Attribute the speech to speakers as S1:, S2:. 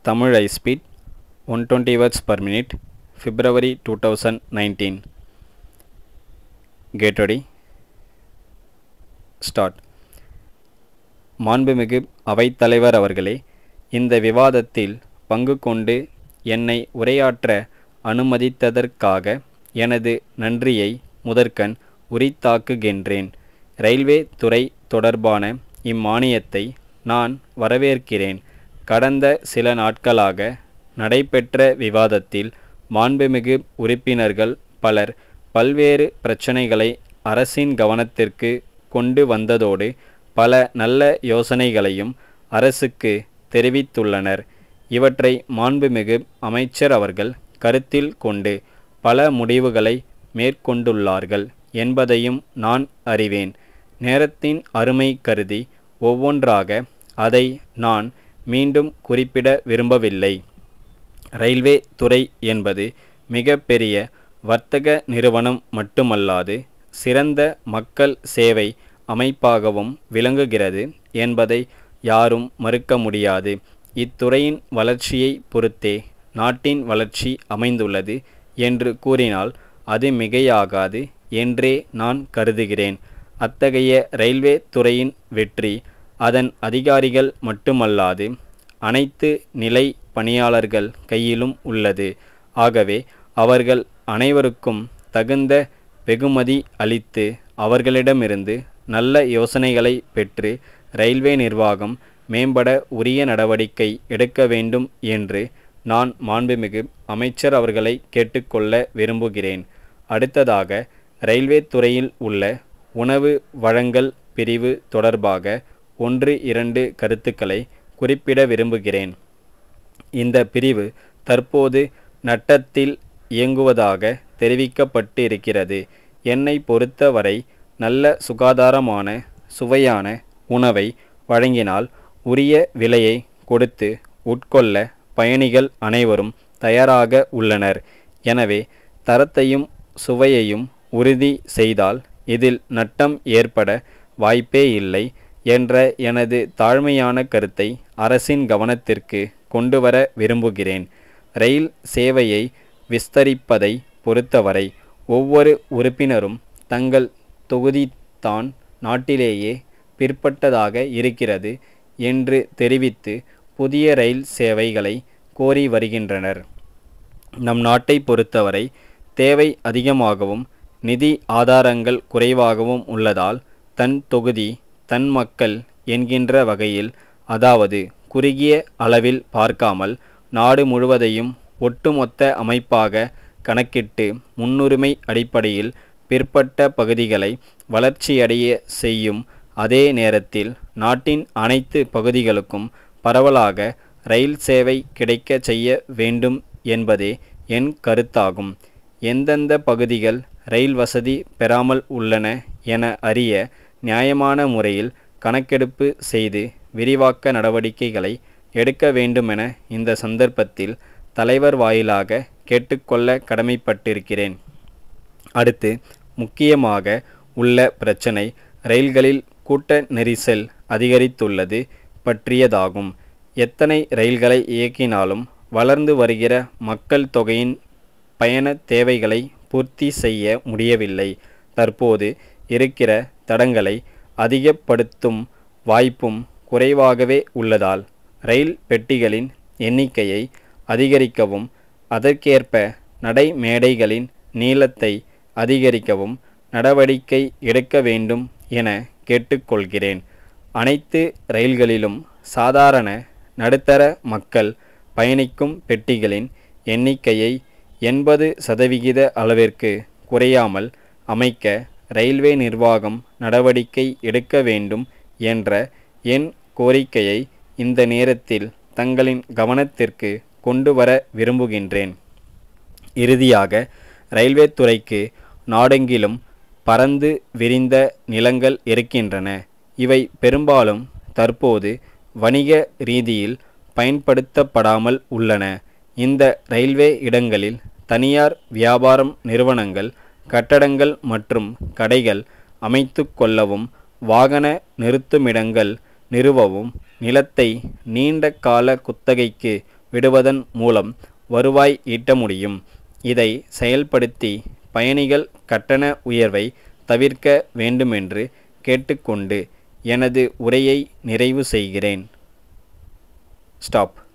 S1: Tamil high speed 120 words per minute February 2019 Get ready Start மாண்புமிகு அவைத்தலைவர் அவர்களே இந்த விவாதத்தில் பங்கு கொண்டு என்னை உரையாற்ற அனுமதித்ததற்காக எனது நன்றியை முதற்கண் உரித்தாக்குகின்றேன் ரயில்வே துறை தொடர்பான இம்மானியத்தை நான் வரவேற்கிறேன் கடந்த சில நாட்களாக நடைபெற்ற விவாதத்தில் மாண்புமிகு உறுப்பினர்கள் பலர் பல்வேறு பிரச்சனைகளை அரசின் கவனத்திற்கு கொண்டு வந்ததோடு பல நல்ல யோசனைகளையும் அரசுக்கு தெரிவித்துள்ளனர் இவற்றை மாண்புமிகு அமைச்சர் அவர்கள் கருத்தில் கொண்டு பல முடிவுகளை மேற்கொண்டுள்ளார்கள் என்பதையும் நான் அறிவேன் நேரத்தின் அருமை கருதி ஒவ்வொன்றாக அதை நான் மீண்டும் குறிப்பிட விரும்பவில்லை ரயில்வே துறை என்பது மிக பெரிய வர்த்தக நிறுவனம் மட்டுமல்லாது சிறந்த மக்கள் சேவை அமைப்பாகவும் விளங்குகிறது என்பதை யாரும் மறுக்க முடியாது இத்துறையின் வளர்ச்சியை பொறுத்தே நாட்டின் வளர்ச்சி அமைந்துள்ளது என்று கூறினால் அது மிகையாகாது என்றே நான் கருதுகிறேன் அத்தகைய ரயில்வே துறையின் வெற்றி அதன் அதிகாரிகள் மட்டுமல்லாது அனைத்து நிலை பணியாளர்கள் கையிலும் உள்ளது ஆகவே அவர்கள் அனைவருக்கும் தகுந்த வெகுமதி அளித்து அவர்களிடமிருந்து நல்ல யோசனைகளை பெற்று ரயில்வே நிர்வாகம் மேம்பட உரிய நடவடிக்கை எடுக்க வேண்டும் என்று நான் மாண்புமிகு அமைச்சர் அவர்களை கேட்டுக்கொள்ள விரும்புகிறேன் அடுத்ததாக ரயில்வே துறையில் உள்ள உணவு வழங்கல் பிரிவு தொடர்பாக ஒன்று இரண்டு கருத்துக்களை குறிப்பிட விரும்புகிறேன் இந்த பிரிவு தற்போது நட்டத்தில் இயங்குவதாக தெரிவிக்கப்பட்டு இருக்கிறது என்னை பொறுத்தவரை நல்ல சுகாதாரமான சுவையான உணவை வழங்கினால் உரிய விலையை கொடுத்து உட்கொள்ள பயணிகள் அனைவரும் தயாராக உள்ளனர் எனவே தரத்தையும் சுவையையும் உறுதி செய்தால் இதில் நட்டம் ஏற்பட வாய்ப்பே இல்லை என்ற எனது தாழ்மையான கருத்தை அரசின் கவனத்திற்கு கொண்டுவர விரும்புகிறேன் ரயில் சேவையை விஸ்தரிப்பதை பொறுத்தவரை ஒவ்வொரு உறுப்பினரும் தங்கள் தொகுதிதான் நாட்டிலேயே பிற்பட்டதாக இருக்கிறது என்று தெரிவித்து புதிய ரயில் சேவைகளை கோரி வருகின்றனர் நம் நாட்டை பொறுத்தவரை தேவை அதிகமாகவும் நிதி ஆதாரங்கள் குறைவாகவும் உள்ளதால் தன் தொகுதி தன் மக்கள் என்கின்ற வகையில் அதாவது குறுகிய அளவில் பார்க்காமல் நாடு முழுவதையும் ஒட்டுமொத்த அமைப்பாக கணக்கிட்டு முன்னுரிமை அடிப்படையில் பிற்பட்ட பகுதிகளை வளர்ச்சியடைய செய்யும் அதே நேரத்தில் நாட்டின் அனைத்து பகுதிகளுக்கும் பரவலாக ரயில் சேவை கிடைக்க செய்ய வேண்டும் என்பதே என் கருத்தாகும் எந்தெந்த பகுதிகள் ரயில் வசதி பெறாமல் உள்ளன என அறிய நியாயமான முறையில் கணக்கெடுப்பு செய்து விரிவாக்க நடவடிக்கைகளை எடுக்க வேண்டுமென இந்த சந்தர்ப்பத்தில் தலைவர் வாயிலாக கேட்டுக்கொள்ள கடமைப்பட்டிருக்கிறேன் அடுத்து முக்கியமாக உள்ள பிரச்சனை ரயில்களில் கூட்ட நெரிசல் அதிகரித்துள்ளது பற்றியதாகும் எத்தனை ரயில்களை இயக்கினாலும் வளர்ந்து வருகிற மக்கள் தொகையின் பயண தேவைகளை பூர்த்தி செய்ய முடியவில்லை தற்போது இருக்கிற தடங்களை அதிகப்படுத்தும் வாய்ப்பும் குறைவாகவே உள்ளதால் ரயில் பெட்டிகளின் எண்ணிக்கையை அதிகரிக்கவும் அதற்கேற்ப நடைமேடைகளின் நீளத்தை அதிகரிக்கவும் நடவடிக்கை எடுக்க வேண்டும் என கேட்டுக்கொள்கிறேன் அனைத்து ரயில்களிலும் சாதாரண நடுத்தர மக்கள் பயணிக்கும் பெட்டிகளின் எண்ணிக்கையை எண்பது சதவிகித அளவிற்கு குறையாமல் அமைக்க ரயில்வே நிர்வாகம் நடவடிக்கை எடுக்க வேண்டும் என்ற என் கோரிக்கையை இந்த நேரத்தில் தங்களின் கவனத்திற்கு கொண்டு வர விரும்புகின்றேன் இறுதியாக ரயில்வே துறைக்கு நாடெங்கிலும் பறந்து விரிந்த நிலங்கள் இருக்கின்றன இவை பெரும்பாலும் தற்போது வணிக ரீதியில் பயன்படுத்தப்படாமல் உள்ளன இந்த ரயில்வே இடங்களில் தனியார் வியாபாரம் நிறுவனங்கள் கட்டடங்கள் மற்றும் கடைகள் அமைத்து கொள்ளவும் வாகன நிறுத்துமிடங்கள் நிறுவவும் நிலத்தை நீண்ட கால குத்தகைக்கு விடுவதன் மூலம் வருவாய் ஈட்ட முடியும் இதை செயல்படுத்தி பயணிகள் கட்டண உயர்வை தவிர்க்க வேண்டுமென்று கேட்டுக்கொண்டு எனது உரையை நிறைவு செய்கிறேன் ஸ்டாப்